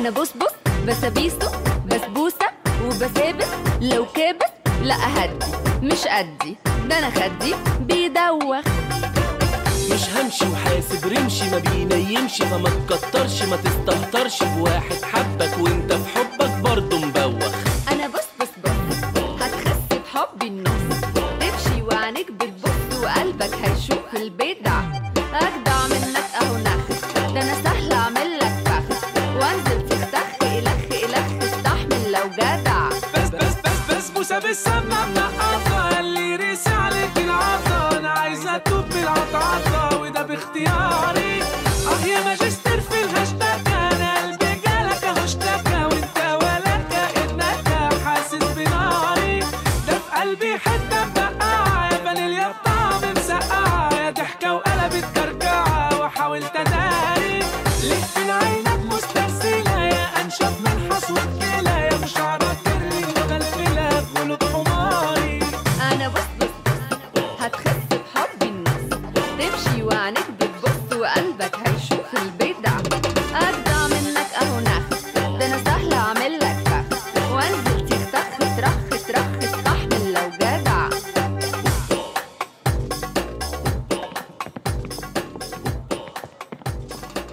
انا بص بص بسابيسو بسبوسه وبثابت لو كابت لا اهدي مش قدي ده انا خدي بيدوخ مش همشي وحاسب رمشي ما بينيمش فما تكترش ما تستهترش بواحد حبك وانت في حبك برضه مبوخ انا بص بص بص هتخس بحبي النص تمشي وعينيك بتبص وقلبك هيشوف البدع اجدع منك اهو نخ ده انا سهل اعمل لك فخ وانزل تختخ الخ الخ استحمل لو جدع بس بس بس بسبوسه بالسمنه منقطه اللي ريسي عليك العطا انا عايزه اتوب بالعطعطه وده باختياري اه يا ماجستير في الهاشتاج انا قلبي جالك اهو اشتكى وانت ولا كانك حاسس بناري ده في قلبي حته مبقعه يا فانيليا بطعم مسقعه يا ضحكه وقلبت كركعه وحاولت اداري ليه في العين